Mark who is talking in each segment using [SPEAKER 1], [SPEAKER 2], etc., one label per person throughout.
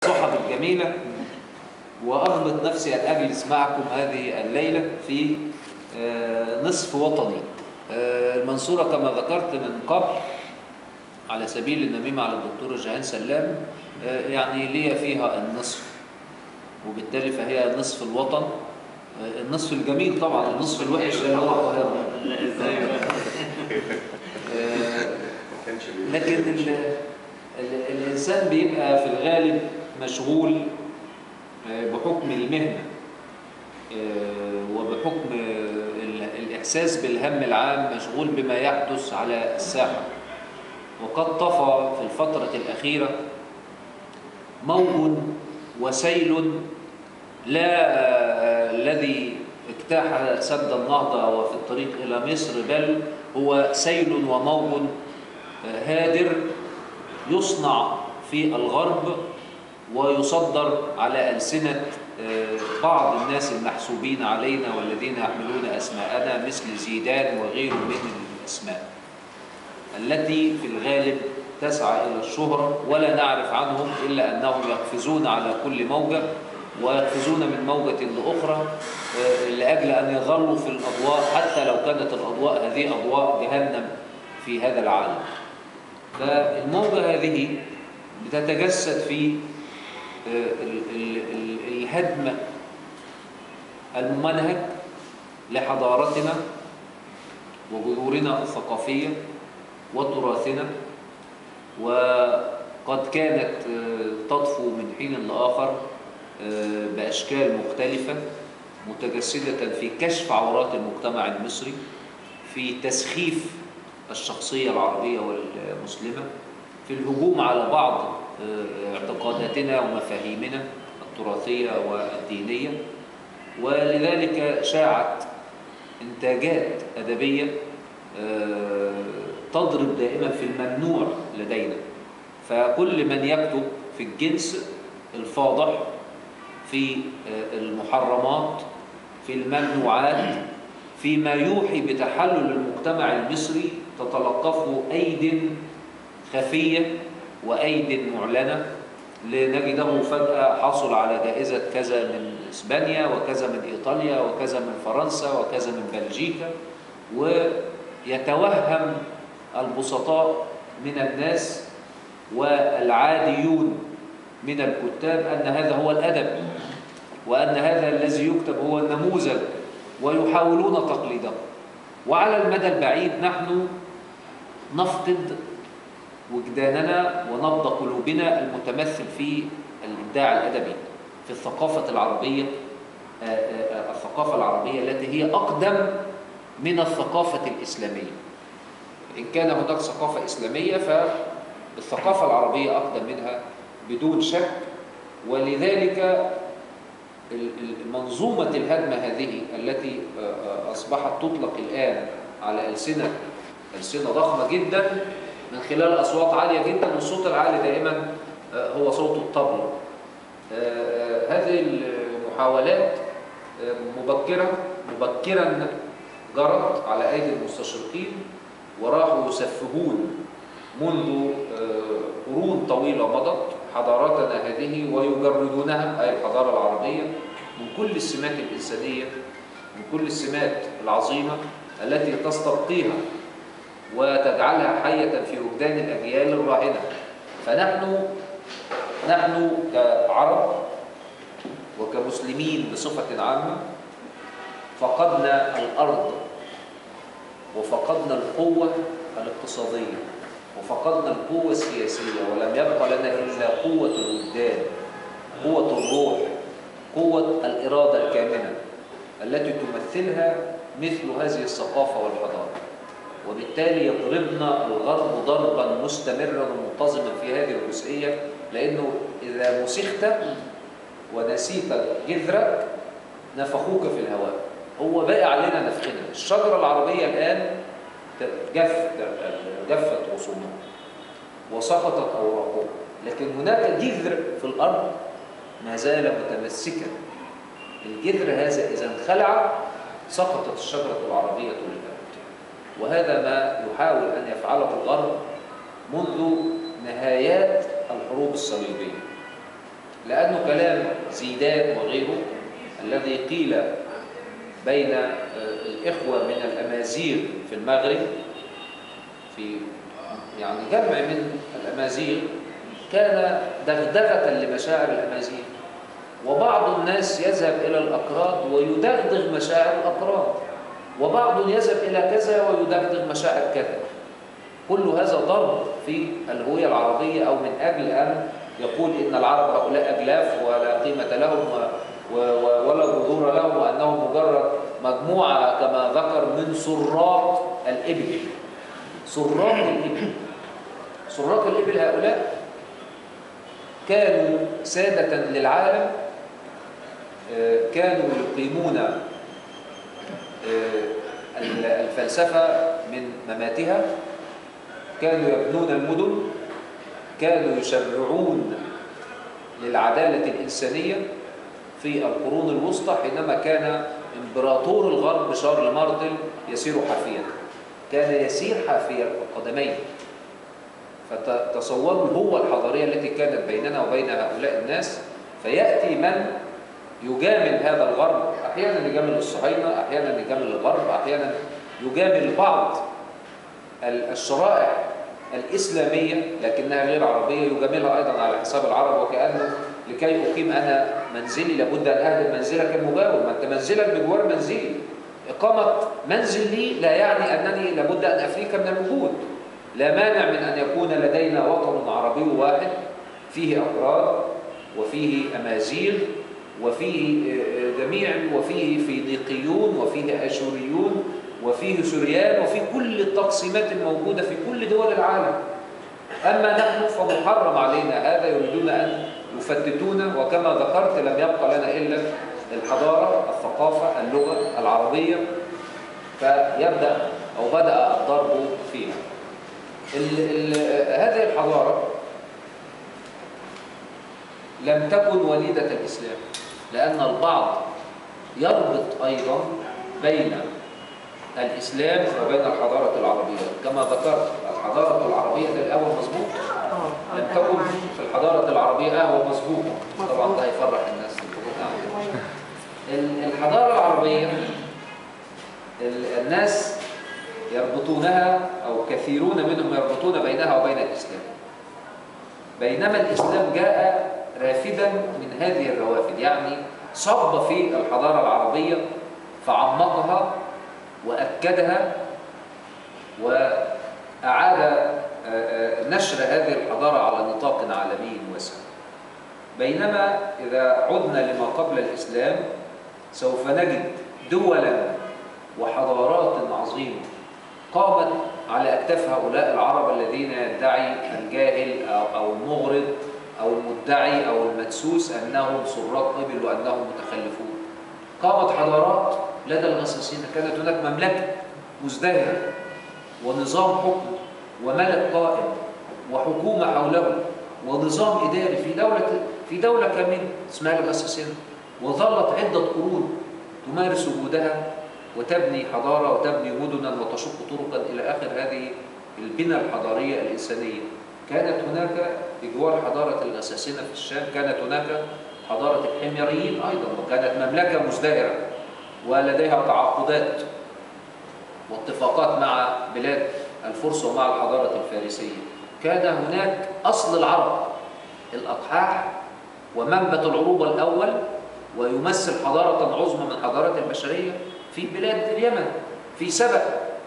[SPEAKER 1] الصحف الجميلة وأغبط نفسي أن أجلس معكم هذه الليلة في آه، نصف وطني آه، المنصورة كما ذكرت من قبل على سبيل النميمة على الدكتور جهان سلام آه، يعني لي فيها النصف وبالتالي فهي نصف الوطن آه، النصف الجميل طبعا النصف الوحش اللي هو القاهرة آه، لكن ال ال الإنسان بيبقى في الغالب مشغول آه، بحكم المهنة آه، وبحكم آه، ال- الإحساس بالهم العام مشغول بما يحدث على الساحة وقد طفى في الفترة الأخيرة موج وسيل لا آه، الذي اجتاح سد النهضة وفي الطريق إلى مصر بل هو سيل وموج آه، هادر يصنع في الغرب ويصدر على ألسنة آه، بعض الناس المحسوبين علينا والذين يحملون أسماءنا مثل زيدان وغيره من الأسماء التي في الغالب تسعى إلى الشهرة ولا نعرف عنهم إلا أنهم يقفزون على كل موجة ويقفزون من موجة لأخرى آه، لأجل أن يظلوا في الأضواء حتى لو كانت الأضواء هذه أضواء جهنم في هذا العالم فالموجة هذه بتتجسد في آه، ال- ال- ال- الهدم الممنهج لحضارتنا وجذورنا الثقافية وتراثنا وقد كانت آه، تطفو من حين لآخر آه، بأشكال مختلفة متجسدة في كشف عورات المجتمع المصري في تسخيف الشخصية العربية والمسلمة في الهجوم على بعض آه، اعتقاداتنا ومفاهيمنا التراثية والدينية ولذلك شاعت إنتاجات أدبية آه، تضرب دائما في الممنوع لدينا فكل من يكتب في الجنس الفاضح في آه، المحرمات في الممنوعات فيما يوحي بتحلل المجتمع المصري تتلقفه أيد خفية وأيد معلنة لنجده فجأة حصل على جائزة كذا من إسبانيا وكذا من إيطاليا وكذا من فرنسا وكذا من بلجيكا ويتوهم البسطاء من الناس والعاديون من الكتاب أن هذا هو الأدب وأن هذا الذي يكتب هو النموذج ويحاولون تقليده وعلى المدى البعيد نحن نفقد وجداننا ونبض قلوبنا المتمثل في الإبداع الأدبي في الثقافة العربية آه، آه، الثقافة العربية التي هي أقدم من الثقافة الإسلامية إن كان هناك ثقافة إسلامية فالثقافة العربية أقدم منها بدون شك ولذلك ال- ال- منظومة الهدم هذه التي آه، آه، أصبحت تطلق الآن على ألسنة ألسنة ضخمة جدا من خلال أصوات عالية جدا والصوت العالي دائما آه، هو صوت الطبلة آه، آه، هذه المحاولات آه، مبكرة مبكرا جرت على أيدي المستشرقين وراحوا يسفهون منذ آه، قرون طويلة مضت حضاراتنا هذه ويجردونها أي الحضارة العربية من كل السمات الإنسانية من كل السمات العظيمة التي تستبقيها وتجعلها حية في وجدان الأجيال الراهنة فنحن نحن كعرب وكمسلمين بصفة عامة فقدنا الأرض وفقدنا القوة الاقتصادية وفقدنا القوة السياسية ولم يبقى لنا إلا قوة الوجدان قوة الروح قوة الإرادة الكامنة التي تمثلها مثل هذه الثقافة والحضارة وبالتالي يضربنا الغرب ضربا مستمرا ومنتظما في هذه الجزئية لأنه إذا مسخت ونسيت جذرك نفخوك في الهواء هو باقي علينا نفخنا الشجرة العربية الآن جفت جفت غصونها وسقطت أوراقها لكن هناك جذر في الأرض ما زال متمسكا الجذر هذا إذا انخلع سقطت الشجرة العربية للأبد وهذا ما يحاول أن يفعله الغرب منذ نهايات الحروب الصليبية لأنه كلام زيدان وغيره الذي قيل بين الإخوة من الأمازيغ في المغرب في يعني جمع من الأمازيغ كان دغدغة لمشاعر الأمازيغ وبعض الناس يذهب إلى الأكراد ويدغدغ مشاعر الأكراد وبعض يذهب إلى كذا ويدغدغ مشاعر كذا كل هذا ضرب في الهوية العربية أو من أجل أن يقول إن العرب هؤلاء أجلاف ولا قيمة لهم ولا جذور لهم وأنهم مجرد مجموعة كما ذكر من سراق الإبل سراق الإبل سراق الإبل هؤلاء كانوا سادة للعالم كانوا يقيمون الفلسفة من مماتها كانوا يبنون المدن كانوا يشرعون للعدالة الإنسانية في القرون الوسطى حينما كان إمبراطور الغرب شارل مارتل يسير حافيا كان يسير حافيا قدميه فتصوروا الهوة الحضارية التي كانت بيننا وبين هؤلاء الناس فيأتي من يجامل هذا الغرب أحيانا يجامل الصهاينة أحيانا يجامل الغرب أحيانا يجامل بعض الشرائع الإسلامية لكنها غير عربية يجاملها أيضا على حساب العرب وكأنه لكي أقيم أنا منزلي لابد أن أهدم منزلك المجاور ما أنت منزلك بجوار منزلي إقامة منزل لي لا يعني أنني لابد أن أفريك من الوجود لا مانع من أن يكون لدينا وطن عربي واحد فيه أكراد وفيه أمازيغ وفيه جميع وفيه فينيقيون وفيه أشوريون وفيه سوريان وفيه كل التقسيمات الموجودة في كل دول العالم أما نحن فمحرم علينا هذا يريدون أن يفتتونا وكما ذكرت لم يبقى لنا إلا الحضارة الثقافة اللغة العربية فيبدأ أو بدأ الضرب فيها ال ال هذه الحضارة لم تكن وليدة الإسلام لأن البعض يربط أيضا بين الإسلام وبين الحضارة العربية كما ذكرت الحضارة العربية ده الأول مظبوط لم تكن في الحضارة العربية قهوة مسبوقة طبعا ده هيفرح الناس الحضارة العربية الناس يربطونها أو كثيرون منهم يربطون بينها وبين الإسلام بينما الإسلام جاء رافدا من هذه الروافد يعني صب في الحضارة العربية فعمقها وأكدها وأعاد نشر هذه الحضارة على نطاق عالمي واسع بينما إذا عدنا لما قبل الإسلام سوف نجد دولا وحضارات عظيمة قامت على أكتاف هؤلاء العرب الذين يدعي الجاهل أو المغرض أو المدعي أو المدسوس أنهم سراق إبل وأنهم متخلفون قامت حضارات لدى الغساسين كانت هناك مملكة مزدهرة ونظام حكم وملك قائم وحكومة حوله ونظام إداري في دولة في دولة كاملة اسمها الغساسين وظلت عدة قرون تمارس وجودها وتبني حضارة وتبني مدنا وتشق طرقا إلى آخر هذه البنى الحضارية الإنسانية كانت هناك بجوار حضارة الغساسنة في الشام كانت هناك حضارة الحميريين أيضا وكانت مملكة مزدهرة ولديها تعاقدات واتفاقات مع بلاد الفرس ومع الحضارة الفارسية كان هناك أصل العرب الأقحاح ومنبت العروبة الأول ويمثل حضارة عظمى من حضارات البشرية في بلاد اليمن في سبأ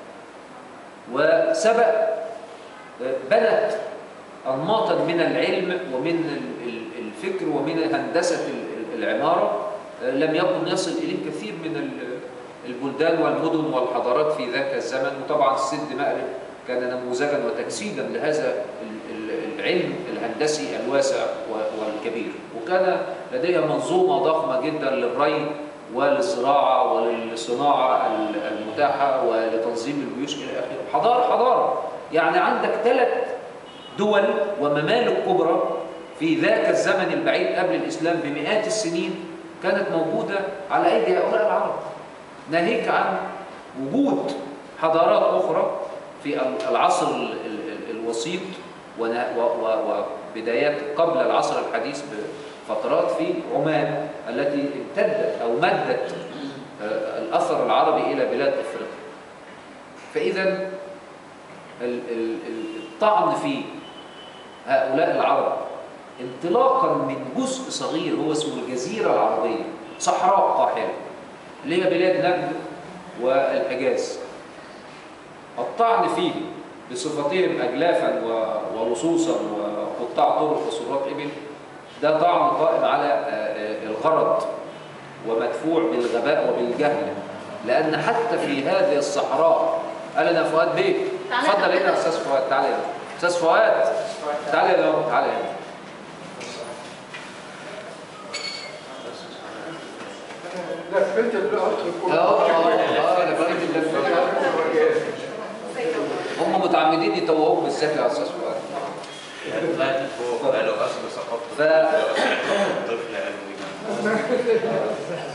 [SPEAKER 1] وسبأ بنت أنماطا من العلم ومن الفكر ومن هندسة العمارة لم يكن يصل إليه كثير من البلدان والمدن والحضارات في ذاك الزمن وطبعا السد مأرب كان نموذجا وتجسيدا لهذا العلم الهندسي الواسع والكبير وكان لديها منظومة ضخمة جدا للري وللزراعة وللصناعة المتاحة ولتنظيم الجيوش إلى آخره حضارة حضارة يعني عندك ثلاث دول وممالك كبرى في ذاك الزمن البعيد قبل الإسلام بمئات السنين كانت موجودة على أيدي هؤلاء العرب ناهيك عن وجود حضارات أخرى في العصر الوسيط وبدايات قبل العصر الحديث فترات في عمان التي امتدت أو مدت آه، الأثر العربي إلى بلاد أفريقيا فإذا ال- ال- ال- الطعن في هؤلاء العرب انطلاقا من جزء صغير هو اسمه الجزيرة العربية صحراء قاحلة اللي هي بلاد نجد والحجاز الطعن فيه بصفتهم أجلافا و- ولصوصا وقطاع طرق وسراط إبل ده طعن قائم على آه، آه، الغرض ومدفوع بالغباء وبالجهل لأن حتى في هذه الصحراء قال لنا فؤاد بيه
[SPEAKER 2] تعالى
[SPEAKER 1] اتفضل
[SPEAKER 2] تعالى.
[SPEAKER 1] هنا يا أستاذ فؤاد تعالى هنا أستاذ فؤاد تعالى هنا أهو، تعالى هنا
[SPEAKER 3] لفيت الأرض
[SPEAKER 1] اه اه اه انا فهمت اللفه هم متعمدين يتوهوك بالذات يا استاذ فؤاد
[SPEAKER 4] طلعت فوق قالوا اصل سقطت
[SPEAKER 1] ف-
[SPEAKER 4] طفل قالوا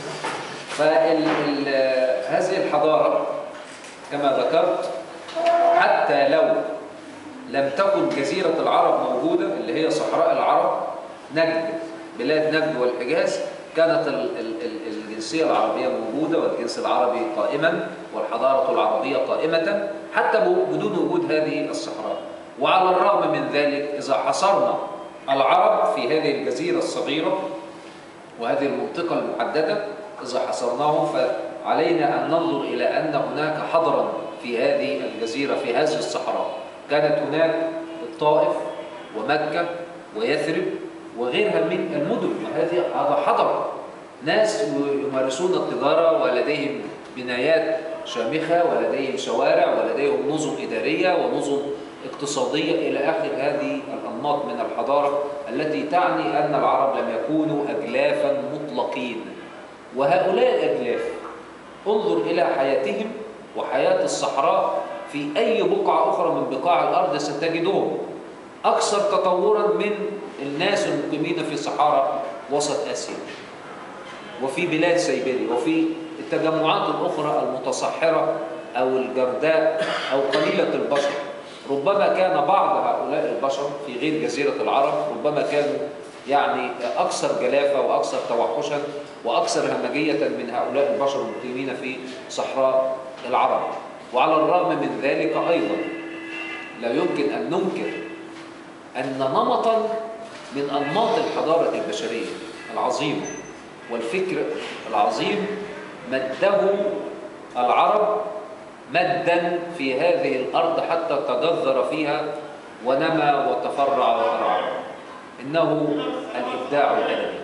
[SPEAKER 1] فال ال هذه الحضاره كما ذكرت حتى لو لم تكن جزيره العرب موجوده اللي هي صحراء العرب نجد بلاد نجد والحجاز كانت ال ال ال الجنسيه العربيه موجوده والجنس العربي قائما والحضاره العربيه قائمه حتى ب- بدون وجود هذه الصحراء وعلى الرغم من ذلك اذا حصرنا العرب في هذه الجزيره الصغيره وهذه المنطقة المحددة إذا حصرناه فعلينا أن ننظر إلى أن هناك حضرا في هذه الجزيرة في هذه الصحراء كانت هناك الطائف ومكة ويثرب وغيرها من المدن وهذه هذا حضر ناس يمارسون التجارة ولديهم بنايات شامخة ولديهم شوارع ولديهم نظم إدارية ونظم اقتصادية إلى آخر هذه الأنماط من الحضارة التي تعني أن العرب لم يكونوا أجلافا مطلقين وهؤلاء الأجلاف انظر إلى حياتهم وحياة الصحراء في أي بقعة أخرى من بقاع الأرض ستجدهم أكثر تطورا من الناس المقيمين في صحراء وسط آسيا وفي بلاد سيبيريا وفي التجمعات الأخرى المتصحرة أو الجرداء أو قليلة البشر ربما كان بعض هؤلاء البشر في غير جزيرة العرب ربما كانوا يعني أكثر جلافة وأكثر توحشا وأكثر همجية من هؤلاء البشر المقيمين في صحراء العرب وعلى الرغم من ذلك أيضا لا يمكن أن ننكر أن نمطا من أنماط الحضارة البشرية العظيمة والفكر العظيم مده العرب مدا في هذه الأرض حتى تجذر فيها ونمى وتفرع وترعى إنه الإبداع الأدبي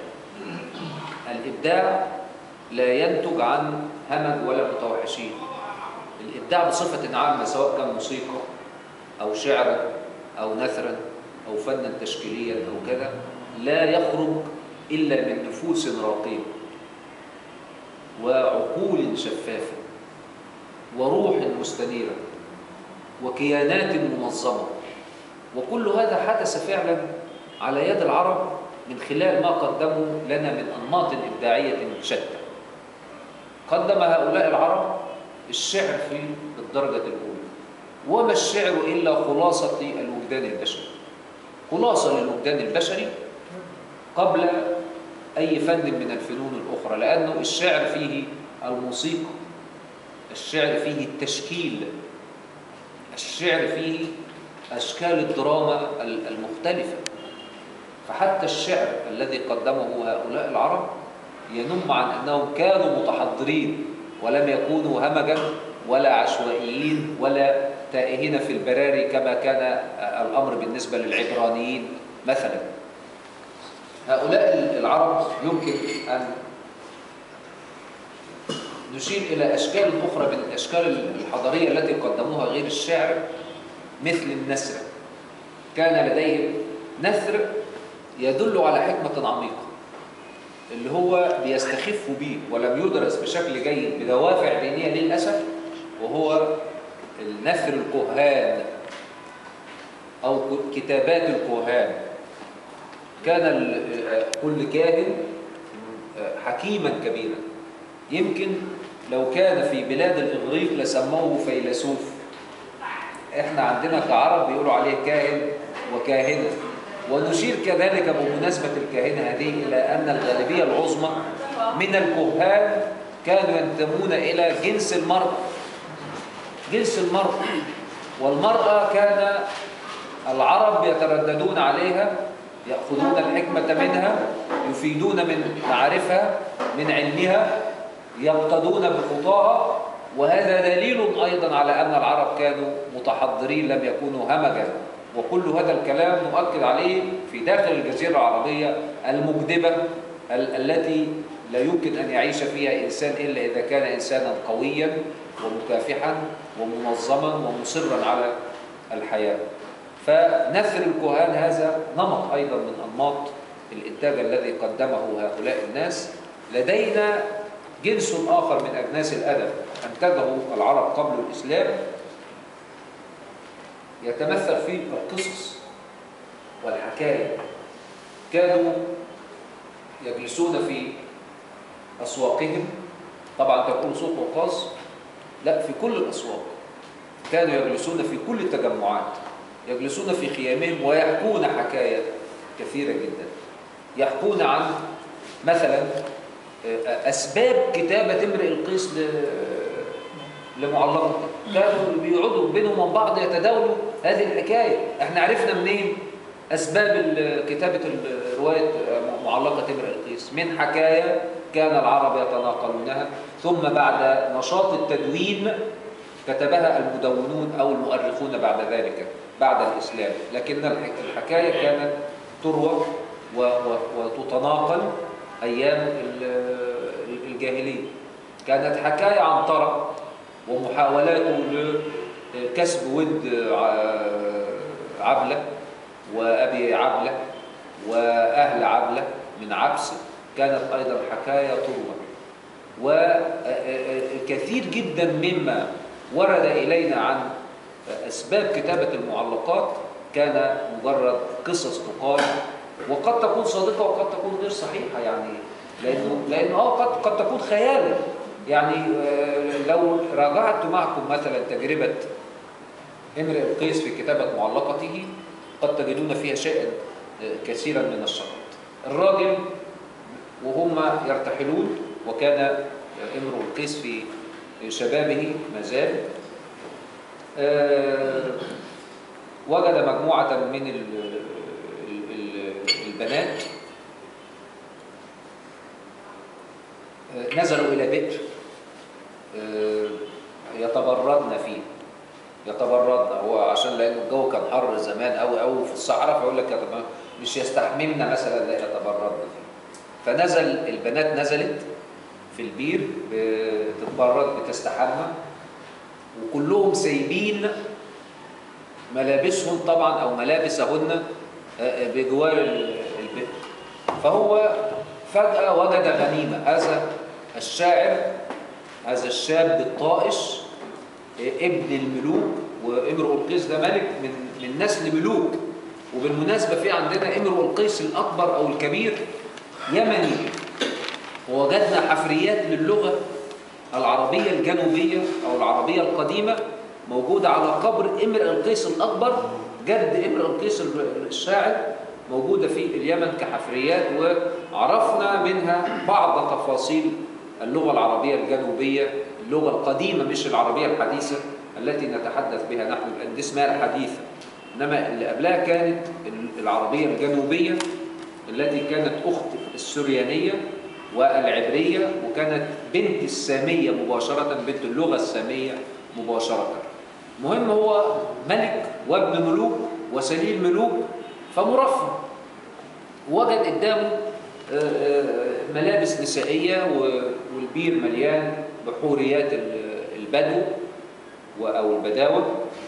[SPEAKER 1] الإبداع لا ينتج عن همج ولا متوحشين الإبداع بصفة عامة سواء كان موسيقى أو شعرا أو نثرا أو فنا تشكيليا أو كذا لا يخرج إلا من نفوس راقية وعقول شفافة وروح مستنيرة وكيانات منظمة وكل هذا حدث فعلا على يد العرب من خلال ما قدموا لنا من أنماط إبداعية شتى قدم هؤلاء العرب الشعر في الدرجة الأولى وما الشعر إلا خلاصة الوجدان البشري خلاصة للوجدان البشري قبل أي فن من الفنون الأخرى لأنه الشعر فيه الموسيقى الشعر فيه التشكيل الشعر فيه أشكال الدراما المختلفة فحتى الشعر الذي قدمه هؤلاء العرب ينم عن أنهم كانوا متحضرين ولم يكونوا همجا ولا عشوائيين ولا تائهين في البراري كما كان الأمر بالنسبة للعبرانيين مثلا هؤلاء العرب يمكن أن نشير إلى أشكال أخرى من الأشكال الحضارية التي قدموها غير الشعر مثل النثر كان لديهم نثر يدل على حكمة عميقة اللي هو بيستخفوا به ولم يدرس بشكل جيد بدوافع دينية للأسف وهو النثر الكهان أو كتابات الكهان كان كل كاهن حكيما كبيرا يمكن لو كان في بلاد الإغريق لسموه فيلسوف احنا عندنا كعرب بيقولوا عليه كاهن وكاهنة ونشير كذلك بمناسبة الكاهنة هذه إلى أن الغالبية العظمى من الكهان كانوا ينتمون إلى جنس المرأة جنس المرأة والمرأة كان العرب يترددون عليها يأخذون الحكمة منها يفيدون من معارفها من علمها يقتدون بخطاها وهذا دليل أيضا على أن العرب كانوا متحضرين لم يكونوا همجا وكل هذا الكلام نؤكد عليه في داخل الجزيرة العربية المجدبة ال- التي لا يمكن أن يعيش فيها إنسان إلا إذا كان إنسانا قويا ومكافحا ومنظما ومصرا على الحياة فنثر الكهان هذا نمط أيضا من أنماط الإنتاج الذي قدمه هؤلاء الناس لدينا جنس آخر من أجناس الأدب أنتجه العرب قبل الإسلام يتمثل في القصص والحكاية كانوا يجلسون في أسواقهم طبعا تكون سوق وقاص لا في كل الأسواق كانوا يجلسون في كل التجمعات يجلسون في خيامهم ويحكون حكاية كثيرة جدا يحكون عن مثلا أسباب كتابة امرئ القيس ل- لمعلقة كانوا بيقعدوا بينهم وبين بعض يتداولوا هذه الحكاية احنا عرفنا منين أسباب ال- كتابة ال- رواية معلقة امرئ القيس من حكاية كان العرب يتناقلونها ثم بعد نشاط التدوين كتبها المدونون أو المؤرخون بعد ذلك بعد الإسلام لكن الح- الحكاية كانت تروى و- و- وتتناقل أيام ال- الجاهلية كانت حكاية عنترة ومحاولاته لكسب ود ع- عبلة وأبي عبلة وأهل عبلة من عبس كانت أيضا حكاية تروى وكثير جدا مما ورد إلينا عن أسباب كتابة المعلقات كان مجرد قصص تقال وقد تكون صادقة وقد تكون غير صحيحة يعني لأنه لأنه آه قد قد تكون خيالا يعني آه، لو راجعت معكم مثلا تجربة امرئ القيس في كتابة معلقته قد تجدون فيها شيئا آه، كثيرا من الشرط الراجل وهم يرتحلون وكان آه، امرؤ القيس في شبابه ما زال آه، وجد مجموعة من ال- ال- ال- البنات آه، نزلوا إلى بئر آه، يتبردن فيه يتبردن هو عشان لأن الجو كان حر زمان أوي أوي في الصحراء فيقول لك يتب- مش يستحممن مثلا لا يتبردن فيه فنزل البنات نزلت في البير بتتبرد بتستحمى وكلهم سايبين ملابسهم طبعا او ملابسهن آه، بجوار ال- البئر فهو فجأة وجد غنيمة هذا الشاعر هذا الشاب الطائش آه، ابن الملوك وامرؤ القيس ده ملك من من نسل ملوك وبالمناسبة في عندنا امرؤ القيس الأكبر أو الكبير يمني ووجدنا حفريات للغة العربية الجنوبية أو العربية القديمة موجودة على قبر امرئ القيس الأكبر جد امرئ القيس الشاعر موجودة في اليمن كحفريات وعرفنا منها بعض تفاصيل اللغة العربية الجنوبية اللغة القديمة مش العربية الحديثة التي نتحدث بها نحن الآن دي اسمها الحديثة إنما اللي قبلها كانت العربية الجنوبية التي كانت أخت السريانية والعبرية وكانت بنت السامية مباشرة بنت اللغة السامية مباشرة مهم هو ملك وابن ملوك وسليل ملوك فمرفه وجد قدامه آه، آه، ملابس نسائية و- والبير مليان بحوريات ال- البدو و- أو البداوة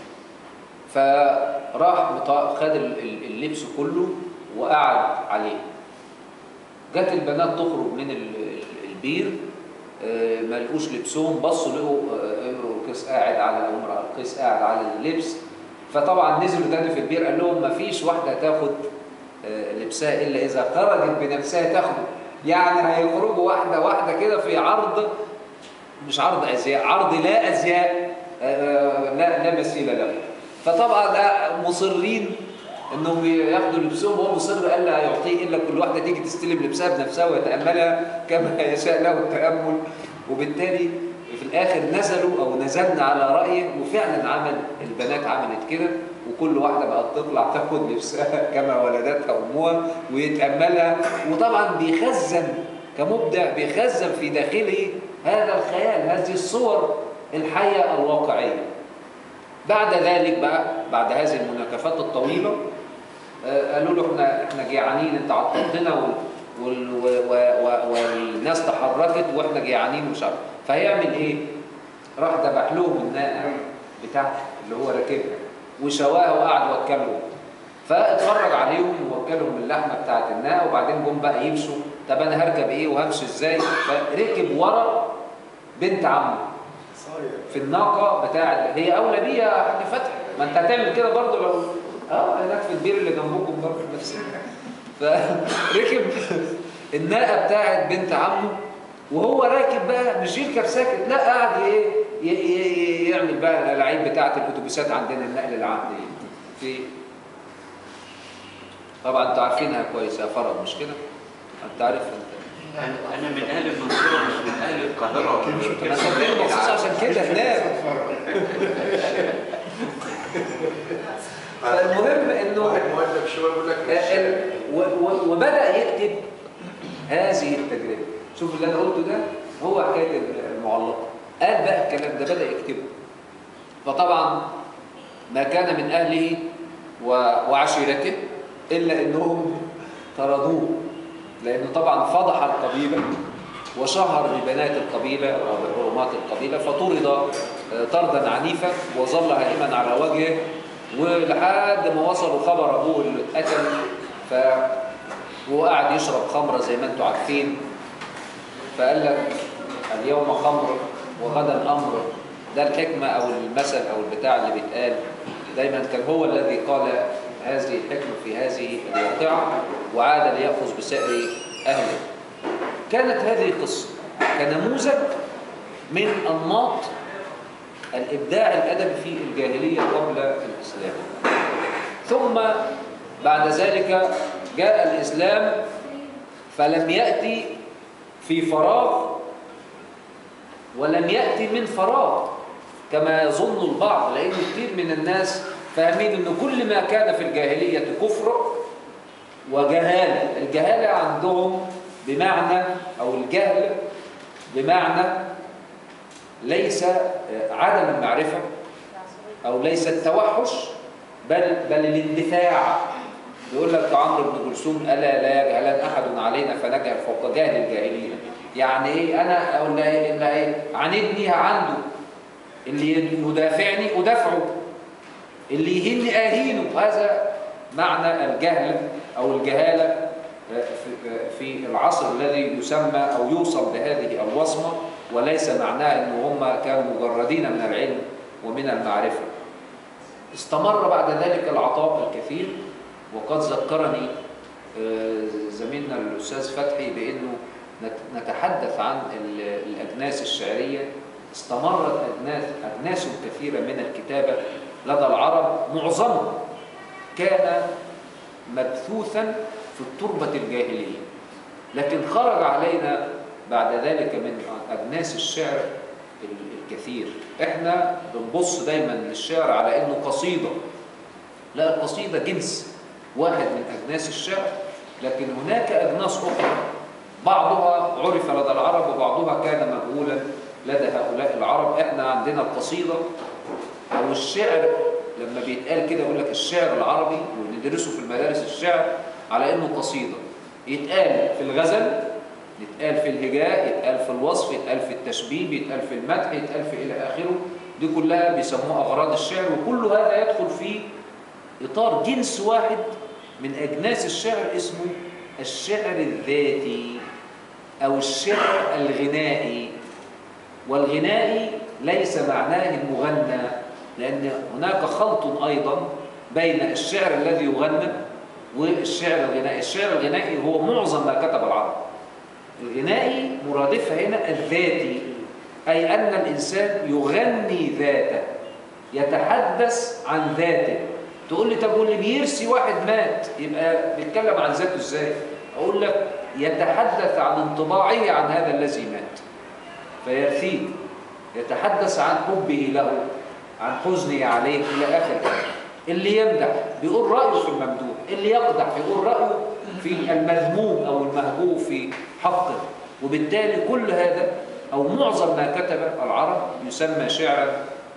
[SPEAKER 1] فراح مط- خد ال- ال- اللبس كله وقعد عليه جت البنات تخرج من ال- ال- البير آه، ما لقوش لبسهم بصوا لقوا آه، امرؤ القيس قاعد على أو امرأة القيس قاعد على اللبس فطبعا نزلوا تاني في البير قال لهم ما فيش واحدة تاخد آه، لبسها إلا إذا خرجت بنفسها تاخده يعني هيخرجوا واحدة واحدة كده في عرض مش عرض أزياء عرض لا أزياء آه، لا لا مثيل له فطبعا آه، مصرين انهم ياخدوا لبسهم وهو مصر قال لا يعطيه الا كل واحده تيجي تستلم لبسها بنفسها ويتاملها كما يشاء له التامل وبالتالي في الاخر نزلوا او نزلنا على رايه وفعلا عمل البنات عملت كده وكل واحده بقت تطلع تاخد لبسها كما ولدتها امها ويتاملها وطبعا بيخزن كمبدع بيخزن في داخله هذا الخيال هذه الصور الحيه الواقعيه بعد ذلك بقى بعد هذه المناكفات الطويله آه، قالوا له احنا احنا جيعانين انت عطلتنا وال وال و- و- و- والناس تحركت واحنا جيعانين ومش عارف فهيعمل ايه؟ راح ذبح لهم الناقه بتاعته اللي هو راكبها وشواها وقعد وكلهم فاتفرج عليهم ووكلهم اللحمه بتاعت الناقه وبعدين جم بقى يمشوا طب انا هركب ايه وهمشي ازاي؟ فركب ورا بنت عمه
[SPEAKER 3] صاير
[SPEAKER 1] في الناقه بتاعت هي اولى بيها يا حاج فتحي ما انت هتعمل كده برضه لو اه هناك في البير اللي جنبكم برضه نفس فركب الناقه بتاعت بنت عمه وهو راكب بقى مش يركب ساكت لا قاعد ايه ي- ي- ي- يعمل بقى الالعاب بتاعت الاتوبيسات عندنا النقل العام دي في طبعا انتوا عارفينها كويس يا فرج مش كده؟ انت عارف انت
[SPEAKER 4] انا أنا من اهل المنصوره مش من اهل القاهره
[SPEAKER 1] انا سافرت مخصوص عشان كده هناك فالمهم انه
[SPEAKER 3] واحد مؤدب شويه يقول لك
[SPEAKER 1] ال- و- و- وبدأ يكتب هذه التجربة شوف اللي أنا قلته ده هو حكاية المعلقة قال بقى الكلام ده بدأ يكتبه فطبعا ما كان من أهله و- وعشيرته إلا أنهم طردوه لأنه طبعا فضح القبيلة وشهر ببنات القبيلة وبحرمات القبيلة فطرد آه، طردا عنيفا وظل هائما على وجهه ولحد ما وصلوا خبر أبوه اللي اتقتل ف وهو قاعد يشرب خمرة زي ما انتم عارفين فقال لك اليوم خمر وغدا أمر ده الحكمة أو المثل أو البتاع اللي بيتقال دايما كان هو الذي قال هذه الحكمة في هذه الواقعة وعاد ليأخذ بسائر أهله كانت هذه قصة كنموذج من أنماط الإبداع الأدبي في الجاهلية قبل الإسلام ثم بعد ذلك جاء الإسلام فلم يأتي في فراغ ولم يأتي من فراغ كما يظن البعض لأن كثير من الناس فاهمين أن كل ما كان في الجاهلية كفر وجهالة الجهالة عندهم بمعنى أو الجهل بمعنى ليس عدم المعرفة أو ليس التوحش بل بل الاندفاع يقول لك عمرو بن كلثوم الا لا يجهلن احد علينا فنجهل فوق جهل الجاهلين يعني ايه انا او اللي اللي إيه؟ عاندني عنده اللي يدافعني ادافعه اللي يهني اهينه هذا معنى الجهل او الجهاله في- في العصر الذي يسمى او يوصل بهذه الوصمه وليس معناه ان هم كانوا مجردين من العلم ومن المعرفه استمر بعد ذلك العطاء الكثير وقد ذكرني آه، زميلنا الأستاذ فتحي بأنه نت- نتحدث عن ال- الأجناس الشعرية استمرت أجناس, أجناس كثيرة من الكتابة لدى العرب معظمها كان مبثوثا في التربة الجاهلية لكن خرج علينا بعد ذلك من أجناس الشعر ال- الكثير احنا بنبص دايما للشعر على انه قصيدة لا القصيدة جنس واحد من أجناس الشعر لكن هناك أجناس أخرى بعضها عرف لدى العرب وبعضها كان مجهولا لدى هؤلاء العرب احنا عندنا القصيدة أو الشعر لما بيتقال كده يقول لك الشعر العربي وندرسه في المدارس الشعر على إنه قصيدة يتقال في الغزل يتقال في الهجاء يتقال في الوصف يتقال في التشبيب يتقال في المدح يتقال في إلى آخره دي كلها بيسموها أغراض الشعر وكل هذا يدخل في إطار جنس واحد من أجناس الشعر اسمه الشعر الذاتي أو الشعر الغنائي والغنائي ليس معناه المغنى لأن هناك خلط أيضا بين الشعر الذي يغنى والشعر الغنائي الشعر الغنائي هو معظم ما كتب العرب الغنائي مرادفها هنا الذاتي أي أن الإنسان يغني ذاته يتحدث عن ذاته تقول لي طب واللي بيرثي واحد مات يبقى بيتكلم عن ذاته ازاي اقول لك يتحدث عن انطباعه عن هذا الذي مات فيرثيه يتحدث عن حبه له عن حزنه عليه الى اخره اللي يمدح بيقول رايه في الممدوح اللي يقدح بيقول رايه في المذموم او المهجوم في حقه وبالتالي كل هذا او معظم ما كتب العرب يسمى شعرا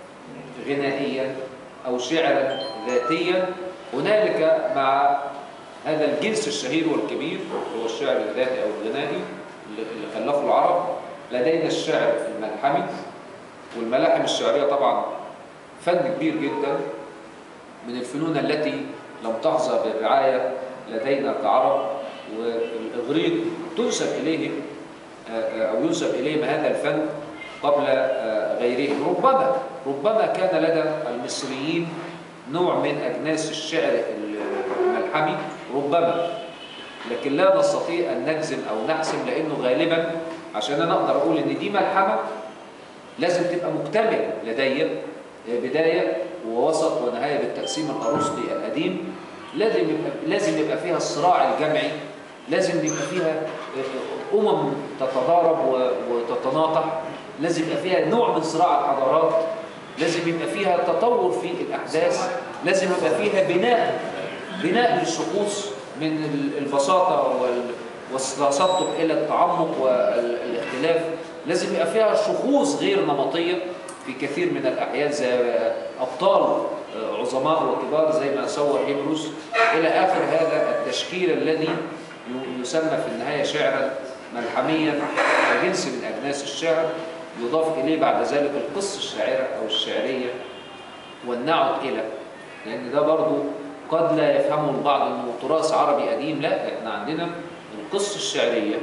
[SPEAKER 1] غنائيا او شعرا ذاتيا هنالك مع هذا الجنس الشهير والكبير هو الشعر الذاتي او الغنائي اللي خلفه العرب لدينا الشعر الملحمي والملاحم الشعريه طبعا فن كبير جدا من الفنون التي لم تحظى بالرعايه لدينا كعرب والاغريق تنسب اليهم او ينسب اليهم هذا الفن قبل غيرهم ربما ربما كان لدى المصريين نوع من اجناس الشعر الملحمي ربما لكن لا نستطيع ان نجزم او نحسم لانه غالبا عشان انا اقدر اقول ان دي ملحمه لازم تبقى مكتمله لدي بدايه ووسط ونهايه بالتقسيم الارسطي القديم لازم يبقى لازم يبقى فيها الصراع الجمعي لازم يبقى فيها امم تتضارب وتتناطح لازم يبقى فيها نوع من صراع الحضارات لازم يبقى فيها تطور في الاحداث لازم يبقى فيها بناء بناء للشخوص من البساطه والتسطب الى التعمق والاختلاف لازم يبقى فيها شخوص غير نمطيه في كثير من الاحيان زي ابطال عظماء وكبار زي ما صور هيبروس الى اخر هذا التشكيل الذي يسمى في النهايه شعرا ملحميا كجنس من اجناس الشعر يضاف اليه بعد ذلك القصه الشاعره او الشعريه والنعت الى لان ده برضو قد لا يفهمه البعض انه تراث عربي قديم لا احنا عندنا القصه الشعريه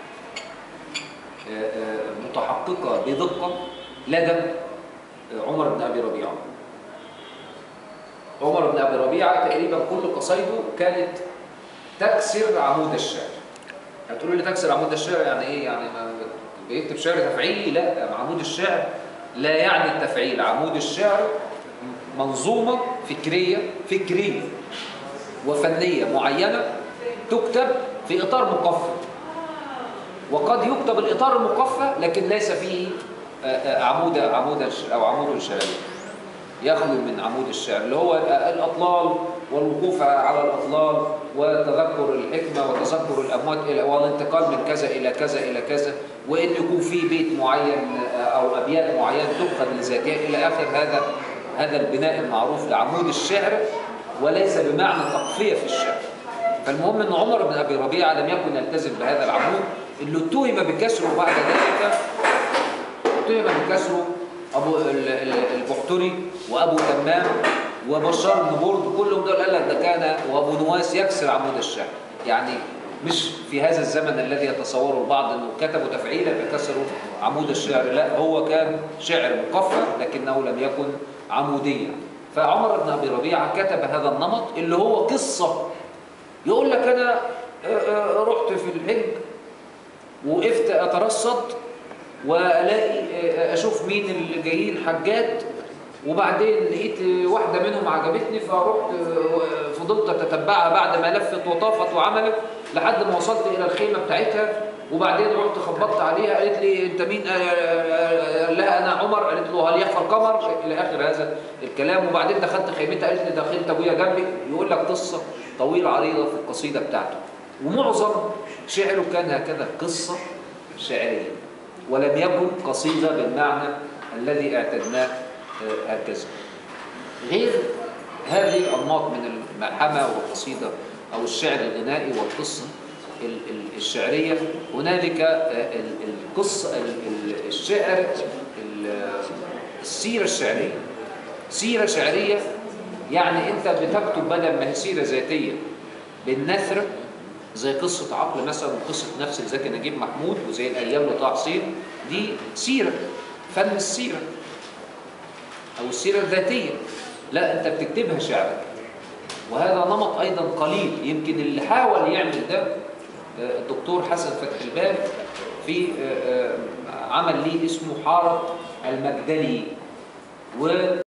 [SPEAKER 1] متحققه بدقه لدى عمر بن ابي ربيعه عمر بن ابي ربيعه تقريبا كل قصايده كانت تكسر عمود الشعر هتقولوا لي تكسر عمود الشعر يعني ايه يعني ما بيكتب شعر تفعيلي لا عمود الشعر لا يعني التفعيل عمود الشعر منظومه فكريه فكريه وفنيه معينه تكتب في اطار مقفى وقد يكتب الاطار المقفى لكن ليس فيه عمود عمود او عمود شعري يخلو من عمود الشعر اللي هو الاطلال والوقوف على الاطلال وتذكر الحكمه وتذكر الاموات والانتقال من كذا الى كذا الى كذا وان يكون في بيت معين او ابيات معينه تؤخذ لذاتها الى اخر هذا هذا البناء المعروف لعمود الشعر وليس بمعنى تقفيه في الشعر فالمهم ان عمر بن ابي ربيعه لم يكن يلتزم بهذا العمود اللي اتهم بكسره بعد ذلك اتهم بكسره ابو البحتري وابو تمام وبشار بن برد كلهم دول قال لك ده كان وابو نواس يكسر عمود الشعر يعني مش في هذا الزمن الذي يتصوره البعض انه كتبوا تفعيلا فكسروا عمود الشعر لا هو كان شعر مقفى لكنه لم يكن عموديا فعمر بن ابي ربيعه كتب هذا النمط اللي هو قصه يقول لك انا رحت في الحج وقفت اترصد والاقي اشوف مين اللي جايين حجات وبعدين لقيت واحده منهم عجبتني فرحت فضلت اتتبعها بعد ما لفت وطافت وعملت لحد ما وصلت الى الخيمه بتاعتها وبعدين رحت خبطت عليها قالت لي انت مين قال لها انا عمر قالت له هل يخفى القمر الى اخر هذا الكلام وبعدين دخلت خيمتها قالت لي ده خيمه ابويا جنبي يقول لك قصه طويله عريضه في القصيده بتاعته ومعظم شعره كان هكذا قصه شعريه ولم يكن قصيده بالمعنى الذي اعتدناه هكذا غير هذه الانماط من الملحمه والقصيده او الشعر الغنائي والقصه الشعريه هنالك القصه الشعر السيره الشعريه سيره شعريه يعني انت بتكتب بدل ما هي سيره ذاتيه بالنثر زي قصة عقل مثلا وقصة نفس زكي نجيب محمود وزي الأيام لطه حسين دي سيرة فن السيرة أو السيرة الذاتية لا أنت بتكتبها شعرا وهذا نمط أيضا قليل يمكن اللي حاول يعمل ده الدكتور حسن فتح الباب في عمل ليه اسمه حارة المجدلي و